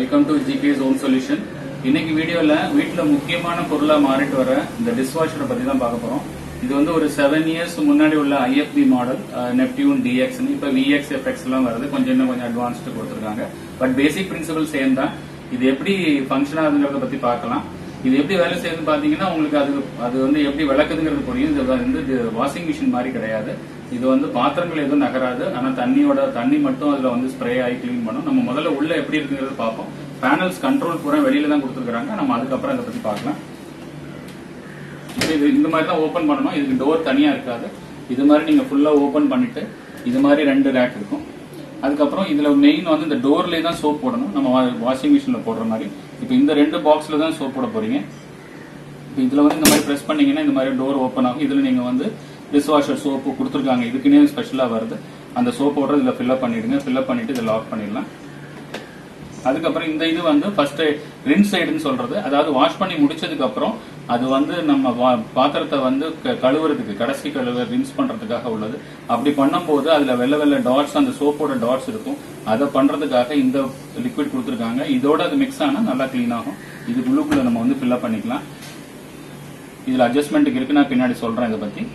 welcome to GPS home solution இன்னைக்கு வீடியோல வீட்ல முக்கியமான பொருளா மாறிட்டு வர இந்த டிஷ்வாஷரை பத்தி தான் பார்க்க போறோம் இது வந்து ஒரு செவன் இயர்ஸ் முன்னாடி உள்ள ஐஎஃப்பி மாடல் நெப்டியூன் டிஎக்ஸ் இப்ப விஎக்ஸ் எஃப்எக்ஸ் எல்லாம் வருது கொஞ்சம் இன்னும் கொஞ்சம் அட்வான்ஸ்டு கொடுத்துருக்காங்க பட் பேசிக் பிரின்சிபல் சேம் தான் இது எப்படி ஃபங்க்ஷன் ஆகுதுங்கிறத பத்தி பார்க்கலாம் இது எப்படி வேலை செய்யுதுன்னு பாத்தீங்கன்னா உங்களுக்கு அது அது வந்து எப்படி விளக்குதுங்கிறது புரியும் இது வந்து வாஷிங் மிஷின் மாதிரி கிடையாது இது வந்து பாத்திரங்கள் எதுவும் நகராது ஆனா தண்ணியோட தண்ணி மட்டும் அதுல வந்து ஸ்ப்ரே ஆகி க்ளீன் பண்ணும் நம்ம முதல்ல உள்ள எப்படி இருக்குங்கிறது பார்ப்போம் பேனல்ஸ் கண்ட்ரோல் பூரா வெளியில தான் கொடுத்துருக்காங்க நம்ம அதுக்கப்புறம் அதை பத்தி பார்க்கலாம் இப்போ இது இந்த மாதிரி தான் ஓபன் பண்ணணும் இதுக்கு டோர் தனியா இருக்காது இது மாதிரி நீங்க ஃபுல்லா ஓபன் பண்ணிட்டு இது மாதிரி ரெண்டு ரேக் இருக்கும் அதுக்கப்புறம் இதுல மெயின் வந்து இந்த டோர்லயே தான் சோப் போடணும் நம்ம வாஷிங் மிஷின்ல போடுற மாதிரி இப்போ இந்த ரெண்டு பாக்ஸ்ல தான் சோப் போட போறீங்க இப்போ இதுல வந்து இந்த மாதிரி பிரஸ் பண்ணீங்கன்னா இந்த மாதிரி டோர் ஓப்பன் ஆகும் இதுல நீங்க வந்து டிஷ் வாஷர் சோப்பு கொடுத்துருக்காங்க இதுக்குன்னே ஸ்பெஷலா வருது அந்த சோப்போட இதுல ஃபில்அப் பண்ணிடுங்க ஃபில்அப் பண்ணிட்டு இதை லாக் பண்ணிடலாம் அதுக்கப்புறம் இந்த இது வந்து ஃபர்ஸ்ட் ரின்ஸ் சைடுன்னு சொல்றது அதாவது வாஷ் பண்ணி முடிச்சதுக்கு அப்புறம் அது வந்து நம்ம வா- பாத்திரத்தை வந்து க- கழுவுறதுக்கு கடைசி கழுவ ரின்ஸ் பண்றதுக்காக உள்ளது அப்படி பண்ணும்போது அதுல வெள்ளை வெள்ளை டாட்ஸ் அந்த சோப்போட டாட்ஸ் இருக்கும் அதை பண்றதுக்காக இந்த லிக்விட் கொடுத்துருக்காங்க இதோட அது மிக்ஸ் ஆனா நல்லா க்ளீன் ஆகும் இது குழுக்குள்ள நம்ம வந்து ஃபில்அப் பண்ணிக்கலாம் இதுல அட்ஜஸ்ட்மெண்ட்டுக்கு இருக்கு நான் பின்னாடி சொல்றேன் இதை பத்தி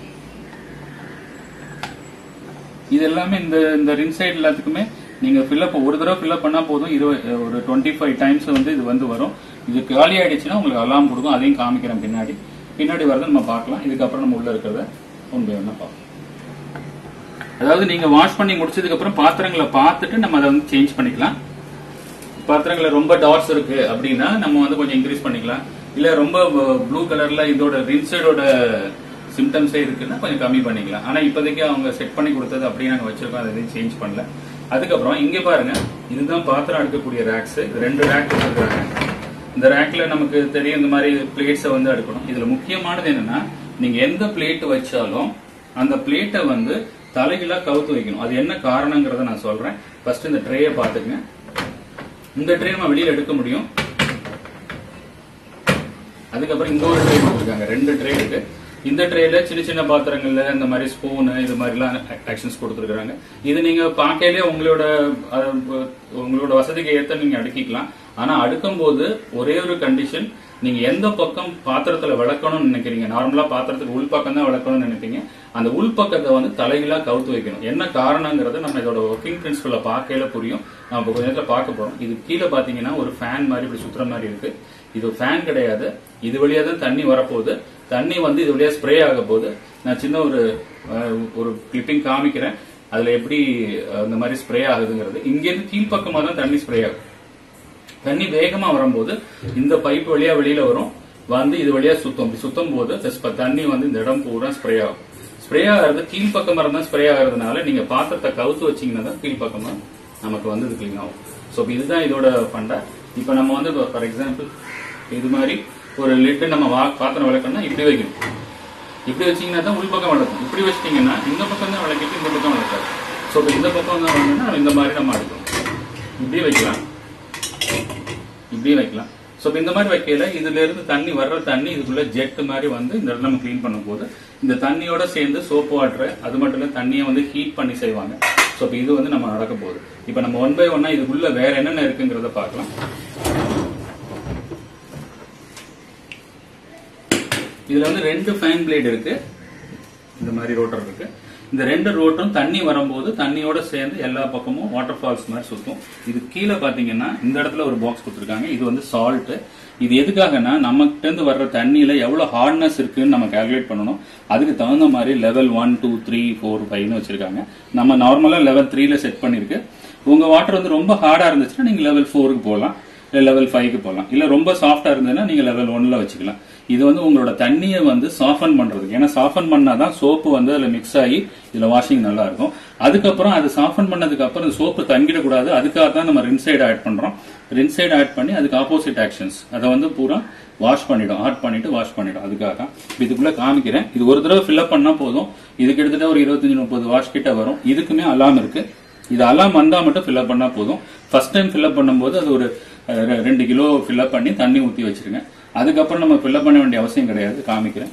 இது எல்லாமே இந்த இந்த ரின் சைடு எல்லாத்துக்குமே நீங்க ஃபில்அப் ஒரு தடவை ஃபில்அப் பண்ணா போதும் இருபது ஒரு டுவெண்ட்டி ஃபைவ் டைம்ஸ் வந்து இது வந்து வரும் இது காலி ஆயிடுச்சுன்னா உங்களுக்கு அலாம் கொடுக்கும் அதையும் காமிக்கிறேன் பின்னாடி பின்னாடி வரதை நம்ம பார்க்கலாம் இதுக்கப்புறம் நம்ம உள்ள இருக்கிறத ஒன் பை ஒன்னா பார்க்கலாம் அதாவது நீங்க வாஷ் பண்ணி முடிச்சதுக்கு அப்புறம் பாத்திரங்களை பார்த்துட்டு நம்ம அதை வந்து சேஞ்ச் பண்ணிக்கலாம் பாத்திரங்கள ரொம்ப டாட்ஸ் இருக்கு அப்படின்னா நம்ம வந்து கொஞ்சம் இன்க்ரீஸ் பண்ணிக்கலாம் இல்ல ரொம்ப ப்ளூ கலர்ல இதோட ரின்சைடோட சிம்டம்ஸே இருக்குன்னா கொஞ்சம் கம்மி பண்ணிக்கலாம் ஆனா இப்போதைக்கு அவங்க செட் பண்ணி கொடுத்தது அப்படியே நாங்க வச்சிருக்கோம் அதை எதையும் சேஞ்ச் பண்ணல அதுக்கப்புறம் இங்க பாருங்க இதுதான் பாத்திரம் அடுக்கக்கூடிய ரேக்ஸ் இது ரெண்டு ரேக் வச்சிருக்காங்க இந்த ரேக்ல நமக்கு தெரியும் இந்த மாதிரி பிளேட்ஸை வந்து அடுக்கணும் இதுல முக்கியமானது என்னன்னா நீங்க எந்த பிளேட் வச்சாலும் அந்த பிளேட்டை வந்து தலைகீழா கவுத்து வைக்கணும் அது என்ன காரணங்கிறத நான் சொல்றேன் ஃபர்ஸ்ட் இந்த ட்ரேயை பாத்துக்கங்க இந்த ட்ரே நம்ம வெளியில எடுக்க முடியும் அதுக்கப்புறம் இந்த ஒரு ட்ரே கொடுத்துருக்காங்க ரெண்டு ட்ரே இருக்கு இந்த ட்ரேல சின்ன சின்ன பாத்திரங்கள்ல இந்த மாதிரி ஸ்பூனு இது மாதிரிலாம் ஆக்ஷன்ஸ் கொடுத்துருக்காங்க இது நீங்க பார்க்கையிலே உங்களோட அஹ், உங்களோட வசதிக்கு ஏத்த நீங்க அடுக்கிக்கலாம் ஆனா அடுக்கும் போது ஒரே ஒரு கண்டிஷன் நீங்க எந்த பக்கம் பாத்திரத்துல விளக்கணும்னு நினைக்கிறீங்க நார்மலா பாத்திரத்துக்கு உள் பக்கம் தான் விளக்கணும்னு நினைப்பீங்க அந்த உள் பக்கத்தை வந்து தலைகீழா கவுத்து வைக்கணும் என்ன காரணங்கிறது நம்ம இதோட ஒர்க்கிங் பிரின்சிபல பார்க்கையில புரியும் நம்ம இப்ப கொஞ்ச நேரத்துல பார்க்க போறோம் இது கீழே பாத்தீங்கன்னா ஒரு ஃபேன் மாதிரி இப்படி சுத்துற மாதிரி இருக்கு இது ஃபேன் கிடையாது இது வழியா தான் தண்ணி வரப்போகுது தண்ணி வந்து இது வழியா ஸ்ப்ரே ஆக போகுது நான் சின்ன ஒரு அஹ், ஒரு கிளிப்பிங் காமிக்கிறேன் அதுல எப்படி அஹ், இந்த மாதிரி ஸ்ப்ரே ஆகுதுங்கிறது இங்க இருந்து கீழ்ப்பக்கமா தான் தண்ணி ஸ்ப்ரே ஆகும் தண்ணி வேகமா வரும்போது இந்த பைப் வழியா வெளியில வரும் வந்து இது வழியா சுத்தம் இப்படி சுத்தும் போது the sp- தண்ணி வந்து இந்த இடம் பூரா ஸ்ப்ரே ஆகும் ஸ்ப்ரே ஆகிறது கீழ்ப்பக்கமா இருந்தா ஸ்ப்ரே ஆகிறதுனால நீங்க பாத்திரத்தை கவுத்து வச்சீங்கன்னா தான் கீழ்ப்பக்கமா நமக்கு வந்து இது கிளீன் ஆகும் ஸோ இதுதான் இதோட ஃபண்டா இப்போ நம்ம வந்து ஃபார் எக்ஸாம்பிள் இது மாதிரி ஒரு லிட்டு நம்ம வா பாத்திரம் விளக்கணும்னா இப்படி வைக்கணும் இப்படி வச்சீங்கன்னா தான் உள்பக்கம் வளர்க்கும் இப்படி வச்சிட்டீங்கன்னா இந்த பக்கம் தான் விளக்கிட்டு இந்த பக்கம் வளர்க்காது ஸோ இப்போ இந்த பக்கம் தான் வரணும்னா நம்ம இந்த மாதிரி நம்ம அடுக்கணும் இப்படி வைக்கலாம் இப்படியே வைக்கலாம் ஸோ இந்த மாதிரி வைக்கல இதுல இருந்து தண்ணி வர்ற தண்ணி இதுக்குள்ள ஜெட் மாதிரி வந்து இந்த இடத்துல நம்ம க்ளீன் பண்ணும்போது இந்த தண்ணியோட சேர்ந்து சோப் வாட்டர் அது மட்டும் இல்ல தண்ணியை வந்து ஹீட் பண்ணி செய்வாங்க ஸோ இப்போ இது வந்து நம்ம நடக்க போகுது இப்போ நம்ம ஒன் பை ஒன்னா இதுக்குள்ள வேற என்னென்ன இருக்குங்கிறத பார்க்கலாம் இதுல வந்து ரெண்டு ஃபேன் பிளேட் இருக்கு இந்த மாதிரி ரோட்டர் இருக்கு இந்த ரெண்டு ரோட்டரும் தண்ணி வரும்போது தண்ணியோட சேர்ந்து எல்லா பக்கமும் வாட்டர் ஃபால்ஸ் மாதிரி சுத்தும் இது கீழே பாத்தீங்கன்னா இந்த இடத்துல ஒரு பாக்ஸ் கொடுத்துருக்காங்க இது வந்து சால்ட் இது எதுக்காகனா நம்மகிட்ட இருந்து வர்ற தண்ணியில எவ்வளவு ஹார்ட்னஸ் இருக்குன்னு நம்ம கால்குலேட் பண்ணணும் அதுக்கு தகுந்த மாதிரி level one two three four ஃபைவ்னு வச்சிருக்காங்க நம்ம நார்மலா லெவல் த்ரீல செட் பண்ணிருக்கு உங்க வாட்டர் வந்து ரொம்ப ஹார்டா இருந்துச்சுன்னா நீங்க லெவல் ஃபோருக்கு போகலாம் இல்ல லெவல் ஃபைவ்க்கு போகலாம் இல்ல ரொம்ப சாஃப்டா இருந்ததுன்னா நீங்க லெவல் ஒன்ல வச்சுக்கலாம் இது வந்து உங்களோட தண்ணியை வந்து சாஃபன் பண்றதுக்கு ஏன்னா சாஃபன் பண்ணாதான் சோப்பு வந்து அதுல மிக்ஸ் ஆகி இதுல வாஷிங் நல்லா இருக்கும் அதுக்கப்புறம் அது சாஃபன் பண்ணதுக்கு அப்புறம் சோப்பு தங்கிடக்கூடாது அதுக்காக தான் நம்ம ரின்சைடு ஆட் பண்றோம் ரின்சைடு ஆட் பண்ணி அதுக்கு ஆப்போசிட் ஆக்ஷன்ஸ் அதை வந்து பூரா வாஷ் பண்ணிடும் ஆட் பண்ணிட்டு வாஷ் பண்ணிடும் அதுக்காக தான் இப்ப இதுக்குள்ள காமிக்கிறேன் இது ஒரு தடவை ஃபில்அப் பண்ணா போதும் இது கிட்டத்தட்ட ஒரு இருபத்தஞ்சு முப்பது வாஷ் கிட்ட வரும் இதுக்குமே அலாம் இருக்கு இது அலாம் வந்தா மட்டும் ஃபில்அப் பண்ணா போதும் ஃபர்ஸ்ட் டைம் ஃபில்அப் பண்ணும்போது அது ஒரு அஹ், ரெ- ரெண்டு கிலோ ஃபில்அப் பண்ணி தண்ணி ஊத்தி வச்சிருங்க அதுக்கப்புறம் நம்ம ஃபில்அப் பண்ண வேண்டிய அவசியம் கிடையாது காமிக்கிறேன்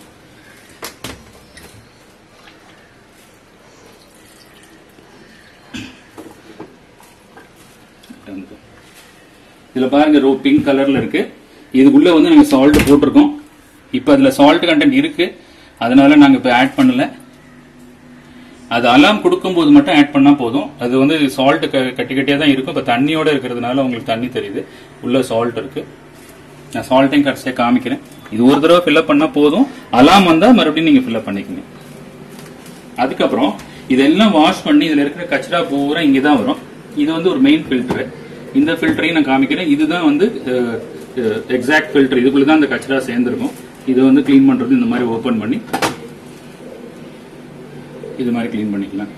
வந்து இதுல பாருங்க ரோ பிங்க் கலர்ல இருக்கு இதுக்குள்ள வந்து நாங்க சால்ட் போட்டிருக்கோம் இப்போ அதுல சால்ட் கண்டென்ட் இருக்கு அதனால நாங்க இப்ப ஆட் பண்ணல அது அலாம் கொடுக்கும்போது மட்டும் ஆட் பண்ணா போதும் அது வந்து சால்ட் கட்டி கட்டியா தான் இருக்கும் இப்ப தண்ணியோட இருக்கிறதுனால உங்களுக்கு தண்ணி தெரியுது உள்ள சால்ட் இருக்கு நான் சால்ட்டையும் கடைசியாக காமிக்கிறேன் இது ஒரு தடவை ஃபில்அப் பண்ணா போதும் அலாம் வந்தா மறுபடியும் நீங்க ஃபில்அப் பண்ணிக்கங்க அதுக்கப்புறம் இதெல்லாம் வாஷ் பண்ணி இதுல இருக்கிற கச்சரா பூரா இங்க தான் வரும் இது வந்து ஒரு மெயின் ஃபில்டர் இந்த ஃபில்டரையும் நான் காமிக்கிறேன் இதுதான் வந்து எக்ஸாக்ட் ஃபில்டர் இதுக்குள்ள தான் அந்த கச்சரா சேர்ந்துருக்கும் இதை வந்து க்ளீன் பண்றது இந்த மாதிரி ஓபன் பண்ணி இது மாதிரி க்ளீன் பண்ணிக்கலாம்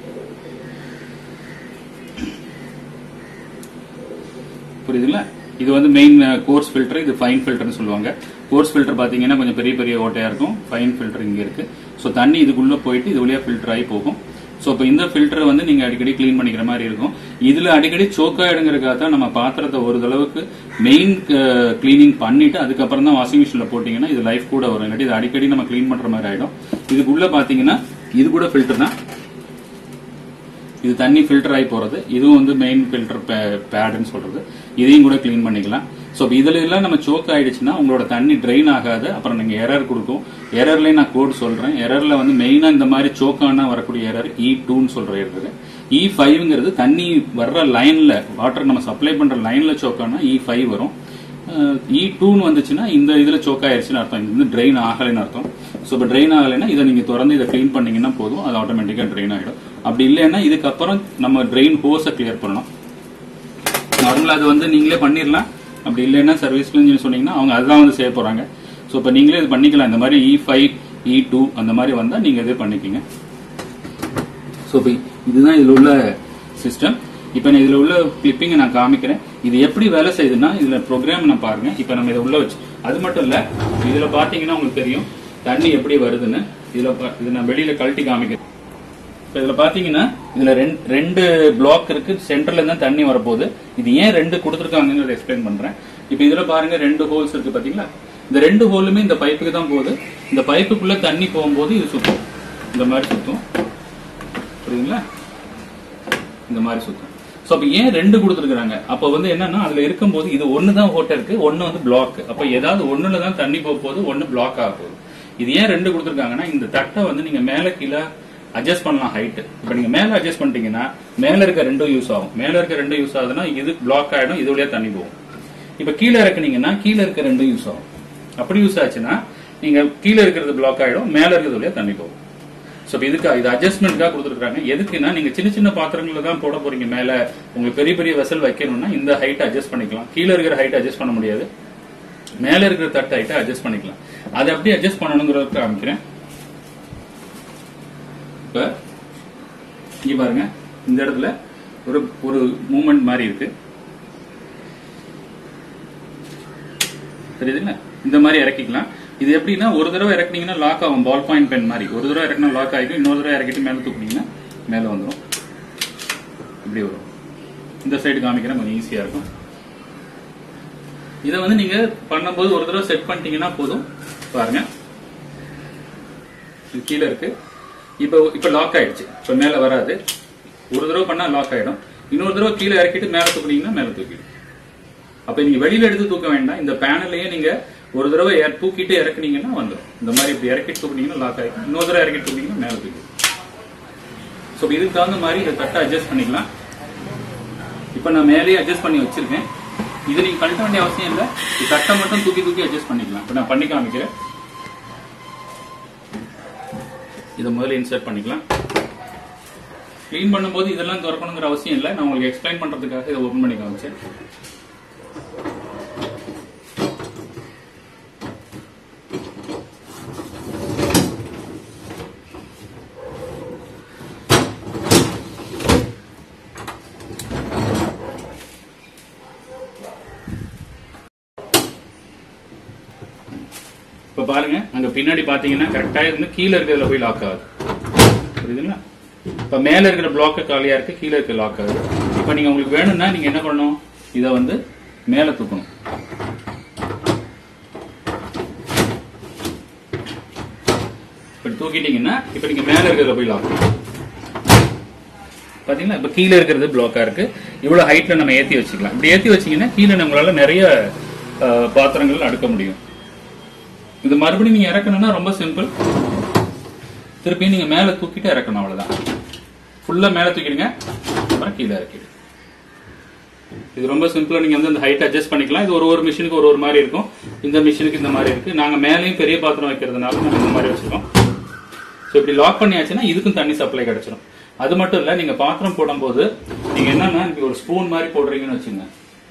புரியுதுல்ல இது வந்து மெயின் கோர்ஸ் ஃபில்டர் இது ஃபைன் ஃபில்டர்னு சொல்லுவாங்க கோர்ஸ் ஃபில்டர் பாத்தீங்கன்னா கொஞ்சம் பெரிய பெரிய ஓட்டையா இருக்கும் ஃபைன் ஃபில்டர் இங்க இருக்கு ஸோ தண்ணி இதுக்குள்ள போயிட்டு இது வழியா ஃபில்டர் ஆகி போகும் ஸோ இப்போ இந்த ஃபில்டரை வந்து நீங்க அடிக்கடி க்ளீன் பண்ணிக்கிற மாதிரி இருக்கும் இதுல அடிக்கடி சோக்காயிடுங்கிறதுக்காக தான் நம்ம பாத்திரத்தை ஒரு தடவுக்கு மெயின் க்ளீனிங் பண்ணிட்டு அதுக்கப்புறம் தான் வாஷிங் மிஷின்ல போட்டீங்கன்னா இது லைஃப் கூட வரும் இல்லாட்டி இது அடிக்கடி நம்ம க்ளீன் பண்ற மாதிரி ஆயிடும் இதுக்குள்ள பாத்தீங்கன்னா இது கூட ஃபில்டர் தான் இது தண்ணி ஃபில்டர் ஆகி போறது இதுவும் வந்து மெயின் ஃபில்டர் பேடுன்னு சொல்றது இதையும் கூட க்ளீன் பண்ணிக்கலாம் ஸோ இதுல எல்லாம் நம்ம சோக் ஆயிடுச்சுன்னா உங்களோட தண்ணி ட்ரெயின் ஆகாது அப்புறம் நீங்க எரர் கொடுக்கும் எரர்லயே நான் கோட் சொல்றேன் எரர்ல வந்து மெயினா இந்த மாதிரி சோக்கானா வரக்கூடிய எரர் இ டூன்னு சொல்ற இருக்குது இ ஃபைவ்ங்கிறது தண்ணி வர்ற லைன்ல வாட்டர் நம்ம சப்ளை பண்ற லைன்ல சோக்கானா இ ஃபைவ் வரும் இ டூன்னு வந்துச்சுன்னா இந்த இதுல சோக் ஆயிருச்சுன்னு அர்த்தம் இது வந்து ட்ரெயின் ஆகலைன்னு அர்த்தம் ஸோ இப்போ ட்ரெயின் ஆகலைன்னா இதை நீங்க திறந்து இதை க்ளீன் பண்ணீங்கன்னா போதும் அது ஆட்டோமேட்டிக்கா ட்ரெயின் ஆகிடும் அப்படி இல்லைன்னா இதுக்கப்புறம் நம்ம ட்ரெயின் ஹோஸை கிளியர் பண்ணணும் நார்மலா அது வந்து நீங்களே பண்ணிடலாம் அப்படி இல்லைன்னா சர்வீஸ்ல சொன்னீங்கன்னா அவங்க அதுதான் வந்து செய்ய போறாங்க ஸோ இப்போ நீங்களே இது பண்ணிக்கலாம் இந்த மாதிரி இ ஃபைவ் இ டூ அந்த மாதிரி வந்தா நீங்க இதே பண்ணிக்கிங்க ஸோ இப்போ இதுதான் இதுல உள்ள சிஸ்டம் இப்போ நான் இதுல உள்ள கிளிப்பிங்கை நான் காமிக்கிறேன் இது எப்படி வேலை செய்யுதுன்னா இதுல ப்ரோக்ராம் நான் பாருங்க இப்போ நம்ம இதை உள்ள வச்சு அது மட்டும் இல்ல இதுல பாத்தீங்கன்னா உங்களுக்கு தெரியும் தண்ணி எப்படி வருதுன்னு இதுல பா- இது நான் வெளியில கழட்டி காமிக்கிறேன் இப்ப இதுல பாத்தீங்கன்னா இதுல ரெண்டு ரெண்டு பிளாக் இருக்கு சென்டர்ல இருந்தா தண்ணி வரப்போகுது இது ஏன் ரெண்டு கொடுத்துருக்காங்கன்னு எக்ஸ்பிளைன் பண்றேன் இப்ப இதுல பாருங்க ரெண்டு ஹோல்ஸ் இருக்கு பாத்தீங்களா இந்த ரெண்டு ஹோலுமே இந்த பைப்புக்கு தான் போகுது இந்த பைப்புக்குள்ள தண்ணி போகும்போது இது சுத்தும் இந்த மாதிரி சுத்தும் புரியுதுங்களா இந்த மாதிரி சுத்தும் சோ அப்ப ஏன் ரெண்டு கொடுத்துருக்காங்க அப்ப வந்து என்னன்னா அதுல இருக்கும்போது இது ஒண்ணு தான் ஓட்டை இருக்கு ஒண்ணு வந்து பிளாக் அப்ப ஏதாவது ஒண்ணுல தான் தண்ணி போக போகுது ஒண்ணு பிளாக் ஆக போகுது இது ஏன் ரெண்டு கொடுத்துருக்காங்கன்னா இந்த தட்டை வந்து நீங்க மேல கீழே அட்ஜஸ்ட் பண்ணலாம் ஹைட் இப்ப நீங்க மேல அட்ஜஸ்ட் பண்ணிட்டீங்கன்னா மேல இருக்க ரெண்டும் யூஸ் ஆகும் மேல இருக்க ரெண்டும் யூஸ் ஆகுதுன்னா இது பிளாக் ஆயிடும் இது வழியா தண்ணி போகும் இப்ப கீழே இறக்குனீங்கன்னா கீழே இருக்க ரெண்டும் யூஸ் ஆகும் அப்படி யூஸ் ஆச்சுன்னா நீங்க கீழே இருக்கிறது பிளாக் ஆயிடும் மேல இருக்கிறது வழியா தண்ணி போகும் சோ இதுக்கு இது அட்ஜஸ்ட்மெண்ட்காக கொடுத்துருக்காங்க எதுக்குன்னா நீங்க சின்ன சின்ன பாத்திரங்கள்ல தான் போட போறீங்க மேல உங்களுக்கு பெரிய பெரிய வெசல் வைக்கணும்னா இந்த ஹைட் அட்ஜஸ்ட் பண்ணிக்கலாம் கீழே இருக்கிற ஹைட் அட்ஜஸ்ட் பண்ண முடியாது மேல இருக்கிற தட்டு ஹைட்டை அட்ஜஸ்ட் பண்ணிக்கலாம் அதை எப்படி அட்ஜஸ்ட் பண்ணணுங்கிறத காமிக்கிறேன் இப்ப இங்க பாருங்க இந்த இடத்துல ஒரு ஒரு மூமெண்ட் மாதிரி இருக்கு தெரியுதுங்களா இந்த மாதிரி இறக்கிக்கலாம் இது எப்படின்னா ஒரு தடவை இறக்குனீங்கன்னா லாக் ஆகும் பால் பாயிண்ட் பென் மாதிரி ஒரு தடவை இறக்குனா லாக் ஆகிடும் இன்னொரு தடவை இறக்கிட்டு மேல தூக்குனீங்கன்னா மேல வந்துடும் இப்படி வரும் இந்த சைடு காமிக்கிறேன் கொஞ்சம் ஈஸியா இருக்கும் இதை வந்து நீங்க பண்ணும்போது ஒரு தடவை செட் பண்ணிட்டீங்கன்னா போதும் பாருங்க இது கீழே இருக்கு இப்போ இப்போ லாக் ஆயிடுச்சு இப்போ மேல வராது ஒரு தடவை பண்ணா லாக் ஆயிடும் இன்னொரு தடவை கீழே இறக்கிட்டு மேல தூக்குனீங்கன்னா மேல தூக்கிடும் அப்ப நீங்க வெளியில எடுத்து தூக்க வேண்டாம் இந்த பேனல்லையே நீங்க ஒரு தடவை இற- தூக்கிட்டு இறக்குனீங்கன்னா வந்துடும் இந்த மாதிரி இப்படி இறக்கிட்டு தூக்குனீங்கன்னா லாக் ஆகிடும் இன்னொரு தடவை இறக்கிட்டு தூக்குனீங்கன்னா மேல தூக்கிடும் ஸோ இதுக்கு தகுந்த மாதிரி இந்த தட்டை அட்ஜஸ்ட் பண்ணிக்கலாம் இப்போ நான் மேலேயே அட்ஜஸ்ட் பண்ணி வச்சிருக்கேன் இது நீங்க கழட்ட வேண்டிய அவசியம் இல்லை இந்த தட்டை மட்டும் தூக்கி தூக்கி அட்ஜஸ்ட் பண்ணிக்கலாம் இப்போ நான் பண்ணி காமிக்கிறேன் இதை முதல்ல இன்சர்ட் பண்ணிக்கலாம் க்ளீன் பண்ணும்போது இதெல்லாம் திறக்கணுங்கிற அவசியம் இல்லை நான் உங்களுக்கு எக்ஸ்பிளைன் பண்றதுக்காக இதை ஓப்பன் பண்ணி காமிச்சேன் இப்ப பாருங்க அங்க பின்னாடி பாத்தீங்கன்னா கரெக்டா இருந்து கீழே இருக்கிறதுல போய் லாக் ஆகுது புரியுதுங்களா இப்ப மேல இருக்கிற பிளாக் காலியா இருக்கு கீழே இருக்க லாக் ஆகுது இப்ப நீங்க உங்களுக்கு வேணும்னா நீங்க என்ன பண்ணணும் இத வந்து மேல தூக்கணும் இப்படி தூக்கிட்டீங்கன்னா இப்ப நீங்க மேல இருக்கிறதுல போய் லாக் பாத்தீங்களா இப்ப கீழே இருக்கிறது பிளாக்கா இருக்கு இவ்வளவு ஹைட்ல நம்ம ஏத்தி வச்சுக்கலாம் இப்படி ஏத்தி வச்சீங்கன்னா கீழே நம்மளால நிறைய அஹ், பாத்திரங்கள் அடுக்க முடியும் இது மறுபடியும் நீங்க இறக்கணும்னா ரொம்ப சிம்பிள் திருப்பி நீங்க மேல தூக்கிட்டு இறக்கணும் அவ்வளவுதான் ஃபுல்லா மேல தூக்கிடுங்க அப்புறம் கீழே இறக்கிடுங்க இது ரொம்ப சிம்பிளா நீங்க வந்து அந்த ஹைட் அட்ஜஸ்ட் பண்ணிக்கலாம் இது ஒரு ஒரு மிஷினுக்கு ஒரு ஒரு மாதிரி இருக்கும் இந்த மிஷினுக்கு இந்த மாதிரி இருக்கு நாங்க மேலேயும் பெரிய பாத்திரம் வைக்கிறதுனால நம்ம இந்த மாதிரி வச்சிருக்கோம் ஸோ இப்படி லாக் பண்ணியாச்சுன்னா இதுக்கும் தண்ணி சப்ளை கிடைச்சிடும் அது மட்டும் இல்ல நீங்க பாத்திரம் போடும்போது நீங்க என்னன்னா இப்படி ஒரு ஸ்பூன் மாதிரி போடுறீங்கன்னு வச்சுங்க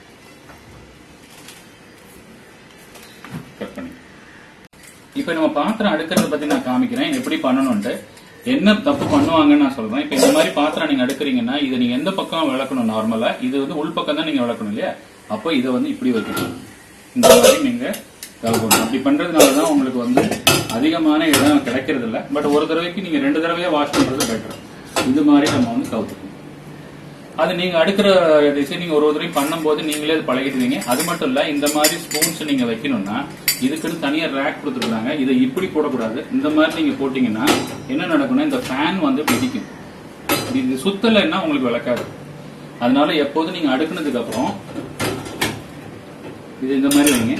கட் பண்ணி இப்ப நம்ம பாத்திரம் அடுக்கிறத பத்தி நான் காமிக்கிறேன் எப்படி பண்ணணும்ட்டு என்ன தப்பு பண்ணுவாங்கன்னு நான் சொல்றேன் இப்ப இந்த மாதிரி பாத்திரம் நீங்க அடுக்குறீங்கன்னா இதை நீங்க எந்த பக்கம் விளக்கணும் நார்மலா இது வந்து உள் பக்கம் தான் நீங்க விளக்கணும் இல்லையா அப்போ இதை வந்து இப்படி வைக்கணும் இந்த மாதிரி நீங்க கழுவணும் அப்படி பண்றதுனாலதான் உங்களுக்கு வந்து அதிகமான இடம் கிடைக்கிறது இல்ல பட் ஒரு தடவைக்கு நீங்க ரெண்டு தடவையா வாஷ் பண்றது பெட்டர் இது மாதிரி நம்ம வந்து கவுத்துக்கணும் அது நீங்க அடுக்கிற டிசைன் நீங்க ஒரு ஒரு தடவை பண்ணும்போது நீங்களே அது பழகிடுவீங்க அது மட்டும் இல்ல இந்த மாதிரி ஸ்பூன்ஸ் நீங்க வைக்கணும்னா இதுக்குன்னு தனியா ரேக் கொடுத்துருக்காங்க இதை இப்படி போடக்கூடாது இந்த மாதிரி நீங்க போட்டீங்கன்னா என்ன நடக்கும்னா இந்த ஃபேன் வந்து பிடிக்கும் இது சுத்தலைன்னா உங்களுக்கு விளக்காது அதனால எப்போதும் நீங்க அடுக்குனதுக்கு அப்புறம் இது இந்த மாதிரி வைங்க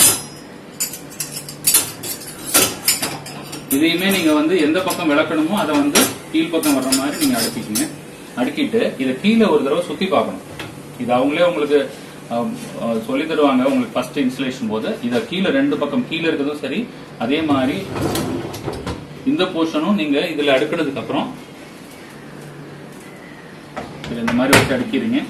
இதையுமே நீங்க வந்து எந்த பக்கம் விளக்கணுமோ அதை வந்து கீழ் பக்கம் வர்ற மாதிரி நீங்க அடுக்கிக்கீங்க அடுக்கிட்டு இதை கீழே ஒரு தடவை சுத்தி பார்க்கணும் இது அவங்களே உங்களுக்கு ஆம், ஆ, சொல்லி தருவாங்க உங்களுக்கு ஃபர்ஸ்ட் இன்ஸ்டலேஷன் போது இத கீழே ரெண்டு பக்கம் கீழே இருக்கிறதும் சரி அதே மாதிரி இந்த போர்ஷனும் நீங்க இதுல அடுக்கினதுக்கு அப்புறம் இதுல இந்த மாதிரி வச்சு அடுக்கிறீங்க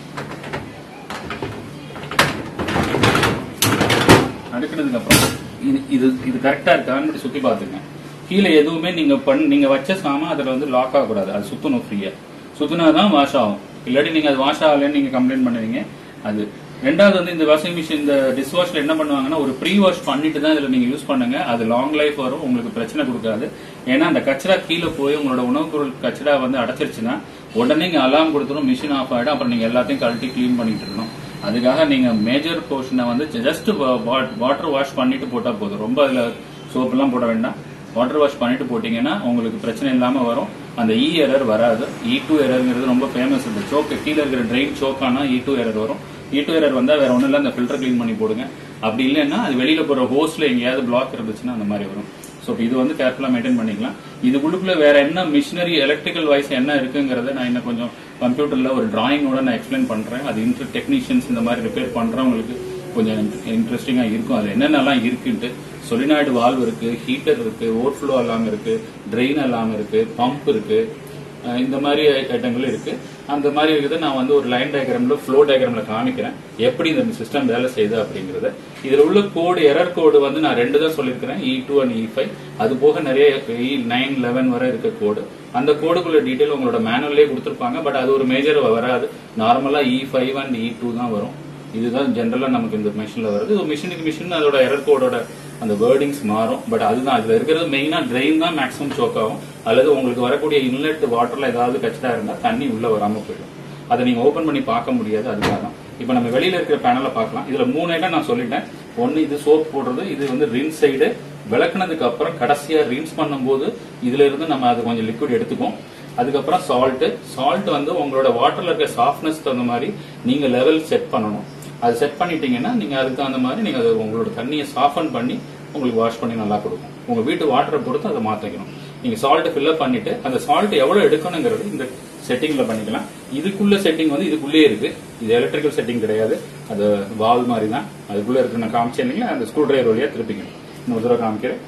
அடுக்கினதுக்கு அப்புறம் இது இது இது கரெக்டா இருக்கான்னு இப்படி சுத்தி பாத்துங்க கீழே எதுவுமே நீங்க பண் நீங்க வச்ச சாமான் அதுல வந்து லாக் ஆகக்கூடாது அது சுத்தணும் ஃப்ரீயா சுத்தினாதான் வாஷ் ஆகும் இல்லாட்டி நீங்க அது வாஷ் ஆகலைன்னு நீங்க கம்ப்ளைண்ட் பண்ணுவீங்க அது ரெண்டாவது வந்து இந்த வாஷிங் மிஷின் இந்த டிஷ் வாஷ்ல என்ன பண்ணுவாங்கன்னா ஒரு ப்ரீ வாஷ் பண்ணிட்டு தான் இதுல நீங்க யூஸ் பண்ணுங்க அது லாங் லைஃப் வரும் உங்களுக்கு பிரச்சனை கொடுக்காது ஏன்னா அந்த கச்சரா கீழே போய் உங்களோட உணவுப் பொருள் கச்சரா வந்து அடைச்சிருச்சுன்னா உடனே நீங்க அலாம் கொடுத்துரும் மிஷின் ஆஃப் ஆயிடும் அப்புறம் நீங்க எல்லாத்தையும் கழட்டி க்ளீன் பண்ணிட்டு இருக்கணும் அதுக்காக நீங்க மேஜர் போர்ஷனை வந்து ஜஸ்ட் வாட்டர் வாஷ் பண்ணிட்டு போட்டா போதும் ரொம்ப அதுல சோப் எல்லாம் போட வேண்டாம் வாட்டர் வாஷ் பண்ணிட்டு போட்டீங்கன்னா உங்களுக்கு பிரச்சனை இல்லாம வரும் அந்த இ எரர் வராது இ டூ எரர்ங்கிறது ரொம்ப ஃபேமஸ் இந்த சோக்கு கீழே இருக்கிற ட்ரெயின் சோக்கானா இ டூ எரர் வரும் இ டூ எரர் வந்தா வேற ஒண்ணும் இல்ல அந்த ஃபில்டர் க்ளீன் பண்ணி போடுங்க அப்படி இல்லைன்னா அது வெளியில போற ஹோஸ்ல எங்கேயாவது பிளாக் இருந்துச்சுன்னா அந்த மாதிரி வரும் ஸோ இது வந்து கேர்ஃபுல்லா மெயின்டைன் பண்ணிக்கலாம் இதுக்குள்ளுக்குள்ள வேற என்ன மிஷினரி எலக்ட்ரிக்கல் வைஸ் என்ன இருக்குங்கிறத நான் இன்னும் கொஞ்சம் கம்ப்யூட்டர்ல ஒரு டிராயிங்கோட நான் எக்ஸ்பிளைன் பண்றேன் அது இன்டர் டெக்னீஷியன்ஸ் இந்த மாதிரி ரிப்பேர் பண்றவங்களுக்கு கொஞ்சம் இன்ட்ரெஸ்டிங்கா இருக்கும் அது என்னென்னலாம் இருக்குன்ட்டு சொலினாய்டு வால்வ் இருக்கு ஹீட்டர் இருக்கு ஓவர்ஃப்ளோ அலாம் இருக்கு ட்ரெயின் அலாம் இருக்கு பம்ப் இருக்கு அஹ் இந்த மாதிரி ஐட்டங்கள் இருக்கு அந்த மாதிரி இருக்குது நான் வந்து ஒரு லைன் டயக்ராம்ல ஃப்ளோ டயக்ராம்ல காமிக்கிறேன் எப்படி இந்த சிஸ்டம் வேலை செய்யுது அப்படிங்கறது இதுல உள்ள கோடு எரர் கோடு வந்து நான் ரெண்டு தான் சொல்லியிருக்கிறேன் E two and E five அது போக நிறைய இ நைன் லெவன் வரை இருக்க கோடு அந்த கோடுக்குள்ள டீடைல் உங்களோட மேனுவல்லே கொடுத்துருப்பாங்க பட் அது ஒரு மேஜர் வராது நார்மலா E five and E two தான் வரும் இதுதான் ஜென்ரலா நமக்கு இந்த மிஷின்ல வருது இது மிஷினுக்கு மிஷின் அதோட எரர் கோடோட அந்த வேர்டிங்ஸ் மாறும் பட் அதுதான் அதுல இருக்கிறது மெயினா ட்ரெயின் தான் மேக்ஸிமம் சோக் ஆகும் அல்லது உங்களுக்கு வரக்கூடிய இன்லெட் வாட்டர்ல ஏதாவது கச்சிட்டா இருந்தா தண்ணி உள்ள வராம போயிடும் அதை நீங்க ஓபன் பண்ணி பார்க்க முடியாது அதுக்காக தான் இப்போ நம்ம வெளியில இருக்கிற பேனலை பார்க்கலாம் இதுல மூணு ஐட்டம் நான் சொல்லிட்டேன் ஒன்னு இது சோப் போடுறது இது வந்து ரின்ஸ் சைடு விளக்குனதுக்கு அப்புறம் கடைசியா ரின்ஸ் பண்ணும்போது இதுல இருந்து நம்ம அது கொஞ்சம் லிக்விட் எடுத்துக்கும் அதுக்கப்புறம் சால்ட் சால்ட் வந்து உங்களோட வாட்டர்ல இருக்க சாஃப்ட்னஸ் தகுந்த மாதிரி நீங்க லெவல் செட் பண்ணணும் அது செட் பண்ணிட்டீங்கன்னா நீங்க அதுக்கு தகுந்த மாதிரி நீங்க அது உங்களோட தண்ணியை சாஃபன் பண்ணி உங்களுக்கு வாஷ் பண்ணி நல்லா கொடுக்கும் உங்க வீட்டு வாட்டரை பொறுத்து அதை மாத்திக்கணும் நீங்க சால்ட் ஃபில்அப் பண்ணிட்டு அந்த சால்ட் எவ்வளவு எடுக்கணுங்கிறது இந்த செட்டிங்ல பண்ணிக்கலாம் இதுக்குள்ள செட்டிங் வந்து இதுக்குள்ளே இருக்கு இது எலக்ட்ரிக்கல் செட்டிங் கிடையாது அது வால் மாதிரி தான் அதுக்குள்ள இருக்கு நான் காமிச்சேன் இல்லைங்களா அந்த ஸ்க்ரூ டிரைவர் வழியா திருப்பிக்கணும் இன்னொரு தடவை காமிக்கிறேன்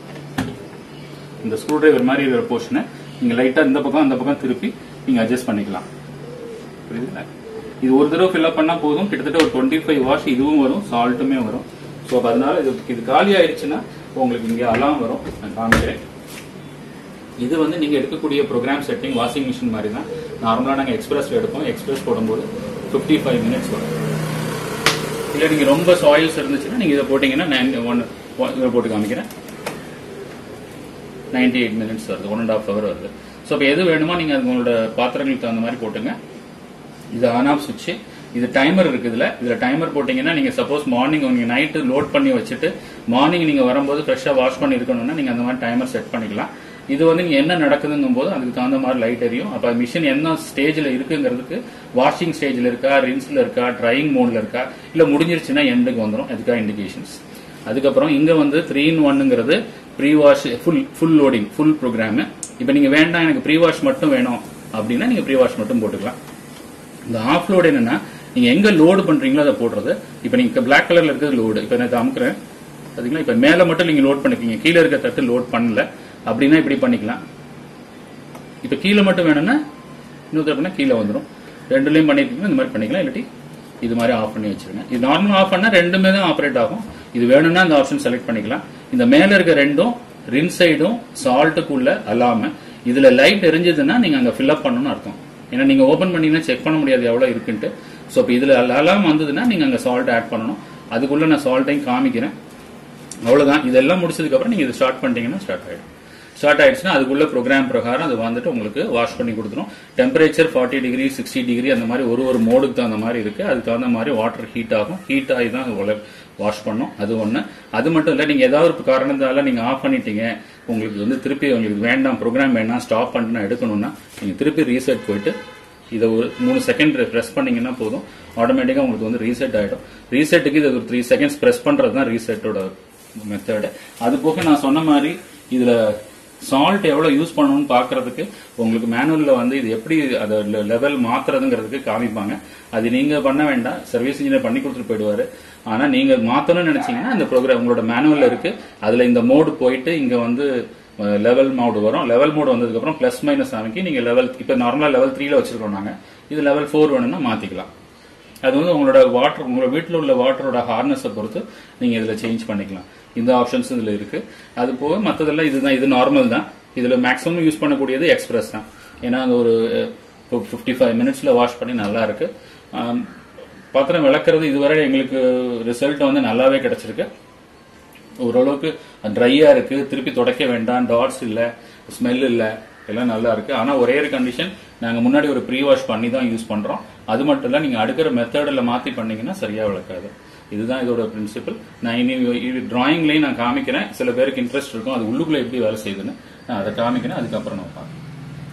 இந்த ஸ்க்ரூ டிரைவர் மாதிரி இருக்கிற போர்ஷனை நீங்க லைட்டா இந்த பக்கம் அந்த பக்கம் திருப்பி நீங்க அட்ஜஸ்ட் பண்ணிக்கலாம் புரியுதுங்களா இது ஒரு தடவை ஃபில்அப் பண்ணா போதும் கிட்டத்தட்ட ஒரு டுவெண்ட்டி ஃபைவ் வாஷ் இதுவும் வரும் சால்ட்டுமே வரும் ஸோ அதனால இது இது காலி ஆயிடுச்சுன்னா உங்களுக்கு இங்க அலாம் வரும் நான் காமிக்கிறேன் இது வந்து நீங்க எடுக்கக்கூடிய ப்ரோக்ராம் செட்டிங் வாஷிங் மிஷின் மாதிரி தான் நார்மலா நாங்க எக்ஸ்பிரஸ்ல எடுப்போம் எக்ஸ்பிரஸ் போடும்போது 55 ஃபைவ் மினிட்ஸ் வரும் இல்ல நீங்க ரொம்ப சாயில்ஸ் இருந்துச்சுன்னா நீங்க இதை போட்டீங்கன்னா நைன் ஒன் இதை போட்டு காமிக்கிறேன் 98 எயிட் மினிட்ஸ் வருது ஒன் அண்ட் ஹாஃப் ஹவர் வருது ஸோ இப்போ எது வேணுமோ நீங்க அது உங்களோட பாத்திரங்களுக்கு தகுந்த மாதிரி போட்டுங்க இது ஆன் ஆஃப் சுவிட்ச் இது டைமர் இருக்கு இதுல இதுல டைமர் போட்டீங்கன்னா நீங்க சப்போஸ் மார்னிங் நீங்க நைட்டு லோட் பண்ணி வச்சுட்டு மார்னிங் நீங்க வரும்போது ஃப்ரெஷ்ஷா வாஷ் பண்ணி இருக்கணும்னா நீங்க அந்த மாதிரி டைமர் செட் பண்ணிக்கலாம் இது வந்து நீங்க என்ன நடக்குதுங்கும் போது அதுக்கு தகுந்த மாதிரி லைட் எரியும் அப்ப மிஷின் என்ன ஸ்டேஜ்ல இருக்குங்கிறதுக்கு வாஷிங் ஸ்டேஜ்ல இருக்கா ரின்ஸ்ல இருக்கா ட்ரையிங் மோட்ல இருக்கா இல்ல முடிஞ்சிருச்சுன்னா எண்டுக்கு வந்துடும் அதுக்காக இண்டிகேஷன்ஸ் அதுக்கப்புறம் இங்க வந்து த்ரீ இன் ஒன்னுங்கிறது pre wash full full loading full program இப்போ நீங்க வேண்டாம் எனக்கு ப்ரீ வாஷ் மட்டும் வேணும் அப்படின்னா நீங்க ப்ரீ வாஷ் மட்டும் போட்டுக்கலாம் இந்த ஆஃப் லோடு என்னன்னா நீங்க எங்க லோடு பண்றீங்களோ அதை போடுறது இப்போ நீங்க பிளாக் கலர்ல இருக்கிறது லோடு இப்போ நான் இதை அமுக்குறேன் பாத்தீங்களா இப்போ மேல மட்டும் நீங்க லோட் பண்ணிருக்கீங்க கீழே இருக்க தட்டு லோட் பண்ணல அப்படின்னா இப்படி பண்ணிக்கலாம் இப்போ கீழே மட்டும் வேணும்னா இன்னொரு பண்ணா கீழே வந்துடும் ரெண்டுலயும் பண்ணிருக்கீங்கன்னா இந்த மாதிரி பண்ணிக்கலாம் இல்லாட்டி இது மாதிரி ஆஃப் பண்ணி வச்சிருங்க இது நார்மல் ஆஃப் பண்ணா ரெண்டுமே தான் ஆப்ரேட் ஆகும் இது வேணும்னா இந்த ஆப்ஷன் செலக்ட் பண்ணிக்கலாம் இந்த மேல இருக்க ரெண்டும் ரின் சைடும் சால்ட்டுக்குள்ள அல்லாம இதுல லைட் எரிஞ்சதுன்னா நீங்க அங்க ஃபில் அப் பண்ணணும்னு அர்த்தம் ஏன்னா நீங்க ஓபன் பண்ணீங்கன்னா செக் பண்ண முடியாது எவ்வளவு இருக்குன்ட்டு ஸோ இப்போ இதுல அலாம் வந்ததுன்னா நீங்க அங்க சால்ட் ஆட் பண்ணணும் அதுக்குள்ள நான் சால்ட்டையும் காமிக்கிறேன் அவ்வளவுதான் இதெல்லாம் முடிச்சதுக்கு அப்புறம் நீங்க இது ஸ்டார்ட் பண்ணிட்டீங்கன்னா ஸ்டார்ட் ஆயிடும் ஸ்டார்ட் ஆயிடுச்சுன்னா அதுக்குள்ள ப்ரோக்ராம் பிரகாரம் அது வந்துட்டு உங்களுக்கு வாஷ் பண்ணி கொடுத்துரும் temperature forty degree sixty degree அந்த மாதிரி ஒரு ஒரு மோடுக்கு தகுந்த மாதிரி இருக்கு அதுக்கு தகுந்த மாதிரி வாட்டர் ஹீட் ஆகும் ஹீட் ஆகி தான் வாஷ் பண்ணும் அது ஒண்ணு அது மட்டும் இல்ல நீங்க ஏதாவது ஒரு காரணத்தால நீங்க ஆஃப் பண்ணிட்டீங்க உங்களுக்கு வந்து திருப்பி உங்களுக்கு வேண்டாம் ப்ரோக்ராம் வேண்டாம் ஸ்டாப் பண்ணிட்டு எடுக்கணும்னா நீங்க திருப்பி ரீசெட் போயிட்டு இதை ஒரு மூணு செகண்ட் ப்ரெஸ் பண்ணீங்கன்னா போதும் ஆட்டோமேட்டிக்கா உங்களுக்கு வந்து ரீசெட் ஆயிடும் ரீசெட்டுக்கு இது ஒரு த்ரீ செகண்ட்ஸ் ப்ரெஸ் பண்றது தான் ரீசெட்டோட மெத்தடு அது போக நான் சொன்ன மாதிரி இதுல சால்ட் எவ்வளவு யூஸ் பண்ணணும்னு பாக்குறதுக்கு உங்களுக்கு மேனுவல்ல வந்து இது எப்படி அதை லெவல் மாத்துறதுங்கிறதுக்கு காமிப்பாங்க அது நீங்க பண்ண வேண்டாம் சர்வீஸ் இன்ஜினியர் பண்ணி கொடுத்துட்டு போயிடுவாரு ஆனா நீங்க மாத்தணும்னு நினைச்சீங்கன்னா இந்த ப்ரோக்ராம் உங்களோட மேனுவல்ல இருக்கு அதுல இந்த மோடு போயிட்டு இங்க வந்து லெவல் மோடு வரும் லெவல் மோடு வந்ததுக்கு அப்புறம் பிளஸ் மைனஸ் அமைக்கி நீங்க லெவல் இப்ப நார்மலா லெவல் த்ரீல வச்சிருக்கோம் நாங்க இது லெவல் ஃபோர் வேணும்னா மாத்திக்கலாம் அது வந்து உங்களோட வாட்டர் உங்களோட வீட்டில் உள்ள வாட்டரோட ஹார்னஸை பொறுத்து நீங்க இதுல சேஞ்ச் பண்ணிக்கலாம் இந்த ஆப்ஷன்ஸ் இதுல இருக்கு அது போக மத்ததெல்லாம் இதுதான் இது நார்மல் தான் இதுல மேக்ஸிமம் யூஸ் பண்ணக்கூடியது எக்ஸ்பிரஸ் தான் ஏன்னா அது ஒரு ஃபிஃப்டி ஃபைவ் மினிட்ஸ்ல வாஷ் பண்ணி நல்லா இருக்கு ஆம், பாத்திரம் விளக்குறது இதுவரை எங்களுக்கு ரிசல்ட் வந்து நல்லாவே கிடைச்சிருக்கு ஓரளவுக்கு ட்ரையா இருக்கு திருப்பி துடைக்க வேண்டாம் டாட்ஸ் இல்ல ஸ்மெல் இல்ல எல்லாம் நல்லா இருக்கு ஆனா ஒரே ஒரு கண்டிஷன் நாங்க முன்னாடி ஒரு ப்ரீ வாஷ் பண்ணி தான் யூஸ் பண்றோம் அது மட்டும் இல்ல நீங்க அடுக்கிற மெத்தடில் மாத்தி பண்ணீங்கன்னா சரியா விளக்காது இதுதான் இதோட பிரின்சிபல் நான் இனி இது டிராயிங்லயும் நான் காமிக்கிறேன் சில பேருக்கு இன்ட்ரெஸ்ட் இருக்கும் அது உள்ளுக்குள்ள எப்படி வேலை செய்யுதுன்னு நான் அதை காமிக்கிறேன் அதுக்கப்புறம் நான் பார்க்கிறேன்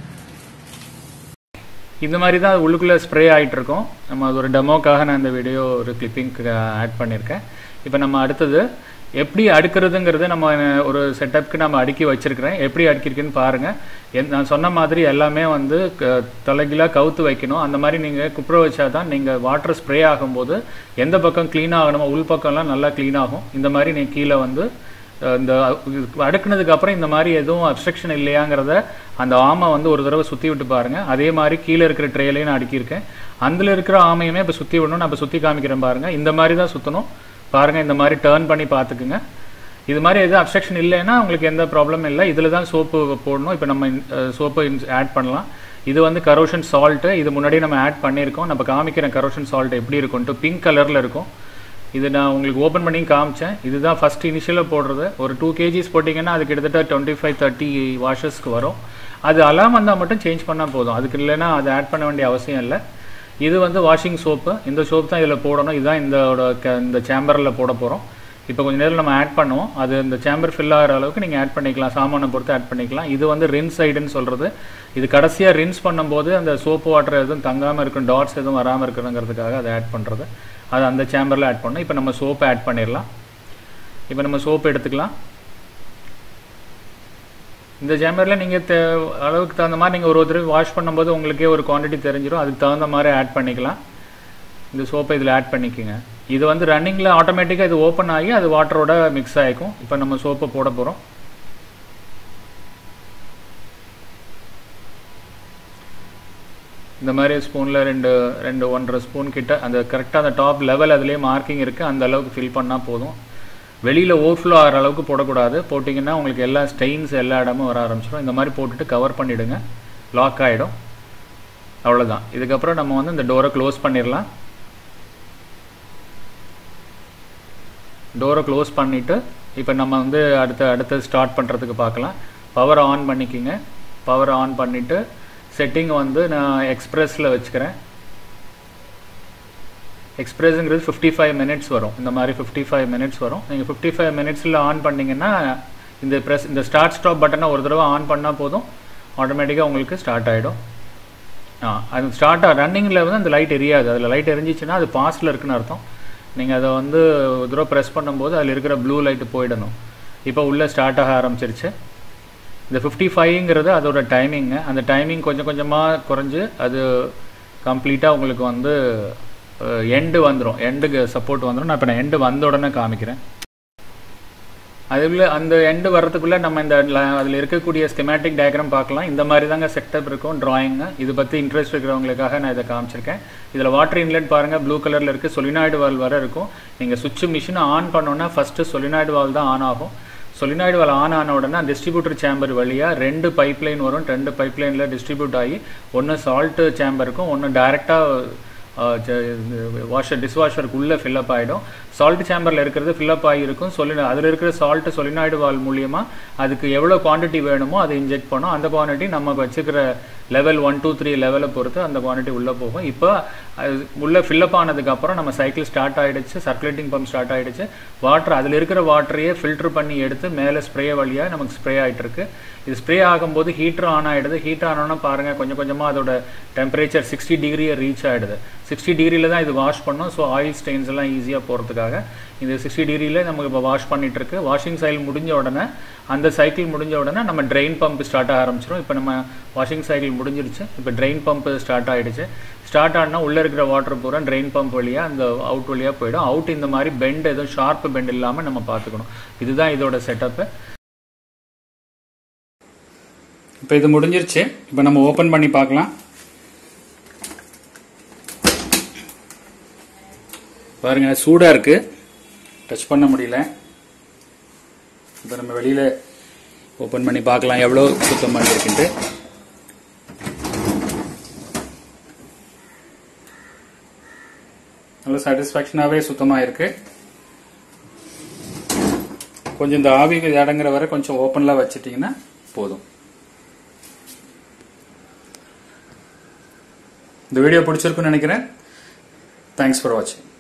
இந்த மாதிரி தான் அது உள்ளுக்குள்ளே ஸ்ப்ரே ஆகிட்டு இருக்கும் நம்ம அது ஒரு டெமோக்காக நான் இந்த வீடியோ ஒரு கிளிப்பிங்க்கு ஆட் பண்ணியிருக்கேன் இப்போ நம்ம அடுத்தது எப்படி அடுக்கிறதுங்கிறது நம்ம ஒரு செட்டப்க்கு நம்ம அடுக்கி வச்சிருக்கிறேன் எப்படி அடுக்கிருக்குன்னு பாருங்க என்- நான் சொன்ன மாதிரி எல்லாமே வந்து க- தலைகீழாக கவுத்து வைக்கணும் அந்த மாதிரி நீங்கள் குப்புற வச்சா தான் நீங்கள் வாட்டர் ஸ்ப்ரே ஆகும்போது எந்த பக்கம் க்ளீன் ஆகணுமோ உள் பக்கம்லாம் நல்லா க்ளீன் ஆகும் இந்த மாதிரி நீ கீழே வந்து அஹ், இந்த அடுக்குனதுக்கு அப்புறம் இந்த மாதிரி எதுவும் அப்ஸ்ட்ரக்ஷன் இல்லையாங்கிறத அந்த ஆமை வந்து ஒரு தடவை சுற்றி விட்டு பாருங்க அதே மாதிரி கீழே இருக்கிற ட்ரேலையும் நான் அடுக்கியிருக்கேன் அதில் இருக்கிற ஆமையுமே இப்போ சுற்றி விடணும் நான் இப்போ சுற்றி காமிக்கிறேன் பாருங்க இந்த மாதிரி தான் சுற்றணும் பாருங்க இந்த மாதிரி டேர்ன் பண்ணி பார்த்துக்குங்க இது மாதிரி எதுவும் அப்ஸ்ட்ரக்ஷன் இல்லைன்னா உங்களுக்கு எந்த ப்ராப்ளமும் இல்லை இதில் தான் சோப்பு போடணும் இப்போ நம்ம சோப்பு ஆட் பண்ணலாம் இது வந்து கரோஷன் சால்ட்டு இது முன்னாடி நம்ம ஆட் பண்ணியிருக்கோம் நம்ம காமிக்கிறேன் கரோஷன் சால்ட் எப்படி இருக்கும்ட்டு பிங்க் கலரில் இருக்கும் இது நான் உங்களுக்கு ஓப்பன் பண்ணி காமிச்சேன் இதுதான் ஃபர்ஸ்ட் இனிஷியலாக போடுறது ஒரு டூ கேஜிஸ் போட்டிங்கன்னா அது கிட்டத்தட்ட டுவெண்ட்டி ஃபைவ் தேர்ட்டி வாஷஸ்க்கு வரும் அது அலாம் வந்தால் மட்டும் சேஞ்ச் பண்ணால் போதும் அதுக்கு இல்லைன்னா அதை ஆட் பண்ண வேண்டிய அவசியம் இல்லை இது வந்து வாஷிங் சோப்பு இந்த சோப் தான் இதில் போடணும் இதுதான் இதோட க- இந்த சேம்பரில் போட போகிறோம் இப்போ கொஞ்ச நேரம் நம்ம ஆட் பண்ணுவோம் அது இந்த சேம்பர் ஃபில் ஆகிற அளவுக்கு நீங்கள் ஆட் பண்ணிக்கலாம் சாமானை பொறுத்து ஆட் பண்ணிக்கலாம் இது வந்து ரின்ஸ் சைடுன்னு சொல்கிறது இது கடைசியாக ரின்ஸ் பண்ணும்போது அந்த சோப்பு வாட்டர் எதுவும் தங்காமல் இருக்கும் டாட்ஸ் எதுவும் வராமல் இருக்கணுங்கிறதுக்காக அதை ஆட் பண்ணுறது அது அந்த சேம்பரில் ஆட் பண்ணணும் இப்போ நம்ம சோப்பை ஆட் பண்ணிடலாம் இப்போ நம்ம சோப்பு எடுத்துக்கலாம் இந்த சேம்பரில் நீங்கள் தே அளவுக்கு தகுந்த மாதிரி நீங்கள் ஒரு ஒரு தடவை வாஷ் பண்ணும்போது உங்களுக்கே ஒரு குவாண்டிட்டி தெரிஞ்சிடும் அதுக்கு தகுந்த மாதிரி ஆட் பண்ணிக்கலாம் இந்த சோப்பை இதில் ஆட் பண்ணிக்கோங்க இது வந்து ரன்னிங்கில் ஆட்டோமேட்டிக்காக இது ஓப்பன் ஆகி அது வாட்டரோட மிக்ஸ் ஆகிக்கும் இப்போ நம்ம சோப்பை போட போகிறோம் இந்த மாதிரி ஸ்பூனில் ரெண்டு ரெண்டு ஒன்றரை ஸ்பூன் கிட்ட அந்த கரெக்டாக அந்த டாப் லெவல் அதுலேயே மார்க்கிங் இருக்குது அந்த அளவுக்கு ஃபில் பண்ணால் போதும் வெளியில் ஓவர்ஃப்ளோ ஆகிற அளவுக்கு போடக்கூடாது போட்டிங்கன்னா உங்களுக்கு எல்லா ஸ்டெயின்ஸ் எல்லா இடமும் வர ஆரம்பிச்சிடும் இந்த மாதிரி போட்டுட்டு கவர் பண்ணிவிடுங்க லாக் ஆகிடும் அவ்வளோதான் இதுக்கப்புறம் நம்ம வந்து இந்த டோரை க்ளோஸ் பண்ணிடலாம் டோரை க்ளோஸ் பண்ணிவிட்டு இப்போ நம்ம வந்து அடுத்த அடுத்து ஸ்டார்ட் பண்ணுறதுக்கு பார்க்கலாம் பவர் ஆன் பண்ணிக்கிங்க பவர் ஆன் பண்ணிவிட்டு செட்டிங் வந்து நான் எக்ஸ்பிரஸில் வச்சுக்கிறேன் எக்ஸ்பிரஸ்ங்கிறது 55 ஃபைவ் மினிட்ஸ் வரும் இந்த மாதிரி 55 ஃபைவ் மினிட்ஸ் வரும் நீங்கள் 55 ஃபைவ் மினிட்ஸில் ஆன் பண்ணீங்கன்னா இந்த ப்ரெஸ் இந்த ஸ்டார்ட் ஸ்டாப் பட்டனை ஒரு தடவை ஆன் பண்ணால் போதும் ஆட்டோமேட்டிக்காக உங்களுக்கு ஸ்டார்ட் ஆகிடும் ஆ அது ஸ்டார்ட் ரன்னிங்கில் வந்து அந்த லைட் எரியாது அதில் லைட் எரிஞ்சிச்சுன்னா அது பாஸ்டில் இருக்குன்னு அர்த்தம் நீங்கள் அதை வந்து ஒரு தடவை ப்ரெஸ் பண்ணும்போது அதில் இருக்கிற ப்ளூ லைட்டு போயிடணும் இப்போ உள்ளே ஸ்டார்ட் ஆக ஆரம்பிச்சிருச்சு இந்த ஃபிஃப்டி ஃபைவ்ங்கிறது அதோட டைமிங்கு அந்த டைமிங் கொஞ்சம் கொஞ்சமாக குறைஞ்சு அது கம்ப்ளீட்டாக உங்களுக்கு வந்து எண்டு வந்துடும் எண்டுக்கு சப்போர்ட் வந்துடும் நான் இப்போ நான் எண்டு வந்த உடனே காமிக்கிறேன் அதுக்குள்ள அந்த எண்டு வர்றதுக்குள்ளே நம்ம இந்த அதில் இருக்கக்கூடிய ஸ்கெமேட்டிக் டயக்ராம் பார்க்கலாம் இந்த மாதிரி தாங்க செட்டப் இருக்கும் ட்ராயிங்கு இது பற்றி இன்ட்ரெஸ்ட் இருக்கிறவங்களுக்காக நான் இதை காமிச்சிருக்கேன் இதில் வாட்டர் இன்லெட் பாருங்கள் ப்ளூ கலரில் இருக்குது சொலினாய்டு வால் வர இருக்கும் நீங்கள் சுவிட்ச் மிஷினை ஆன் பண்ணோன்னா ஃபஸ்ட்டு சொலினாய்டு வால் தான் ஆன் ஆகும் சொலினாய்டு வால் ஆன் ஆன உடனே டிஸ்ட்ரிபியூட்டர் சேம்பர் வழியாக ரெண்டு பைப் லைன் வரும் ரெண்டு பைப் லைனில் டிஸ்ட்ரிபியூட் ஆகி ஒன்று சால்ட்டு சேம்பருக்கும் ஒன்று டைரெக்டாக வாஷர் டிஷ்வாஷருக்கு உள்ளே ஃபில்லப் ஆகிடும் சால்ட் சேம்பரில் இருக்கிறது ஃபில்லப் ஆகிருக்கும் சொல்லி அதில் இருக்கிற சால்ட் சொலினாய்டு வால் மூலியமாக அதுக்கு எவ்வளோ குவான்டிட்டி வேணுமோ அதை இன்ஜெக்ட் பண்ணோம் அந்த குவான்டிட்டி நம்ம வச்சுக்கிற லெவல் ஒன் டூ த்ரீ லெவலை பொறுத்து அந்த குவான்டிட்டி உள்ளே போகும் இப்போ அது உள்ளே ஃபில்லப் ஆனதுக்கப்புறம் நம்ம சைக்கிள் ஸ்டார்ட் ஆகிடுச்சு சர்க்குலேட்டிங் பம்ப் ஸ்டார்ட் ஆகிடுச்சு வாட்டர் அதில் இருக்கிற வாட்டரையே ஃபில்டர் பண்ணி எடுத்து மேலே ஸ்ப்ரே வழியாக நமக்கு ஸ்ப்ரே ஆகிட்டு இருக்கு இது ஸ்ப்ரே ஆகும்போது ஹீட்டர் ஆன் ஆகிடுது ஹீட்டர் ஆனோன்னா பாருங்கள் கொஞ்சம் கொஞ்சமாக அதோட டெம்பரேச்சர் சிக்ஸ்டி டிகிரியை ரீச் ஆகிடுது சிக்ஸ்டி டிகிரியில் தான் இது வாஷ் பண்ணோம் ஸோ ஆயில் ஸ்டெயின்ஸ் எல்லாம் ஈஸியாக போகிறதுக்காக இது சிக்ஸ்டி டிகிரியில் நமக்கு இப்போ வாஷ் பண்ணிட்டு இருக்கு வாஷிங் சைக்கிள் முடிஞ்ச உடனே அந்த சைக்கிள் முடிஞ்ச உடனே நம்ம ட்ரெயின் பம்ப் ஸ்டார்ட் ஆக ஆரம்பிச்சிடும் இப்போ நம்ம வாஷிங் சைக்கிள் முடிஞ்சிருச்சு இப்போ ட்ரெயின் பம்ப் ஸ்டார்ட் ஆகிடுச்சு ஸ்டார்ட் ஆனால் உள்ளே இருக்கிற வாட்டர் பூரா ட்ரெயின் பம்ப் வழியாக அந்த அவுட் வழியாக போயிடும் அவுட் இந்த மாதிரி பெண்ட் எதுவும் ஷார்ப் பெண்ட் இல்லாமல் நம்ம பார்த்துக்கணும் இதுதான் இதோட செட்டப்பு இப்போ இது முடிஞ்சிருச்சு இப்போ நம்ம ஓப்பன் பண்ணி பார்க்கலாம் பாருங்க சூடா இருக்கு டச் பண்ண முடியல இப்போ நம்ம வெளியில ஓப்பன் பண்ணி பார்க்கலாம் எவ்வளோ சுத்தம் பண்ணிருக்குன்ட்டு நல்ல சாட்டிஸ்ஃபேக்ஷனாகவே சுத்தமாக இருக்கு கொஞ்சம் இந்த ஆவி அடங்குற வரை கொஞ்சம் ஓப்பனில் வச்சிட்டிங்கன்னா போதும் இந்த வீடியோ பிடிச்சிருக்குன்னு நினைக்கிறேன் தேங்க்ஸ் ஃபார் வாட்சிங்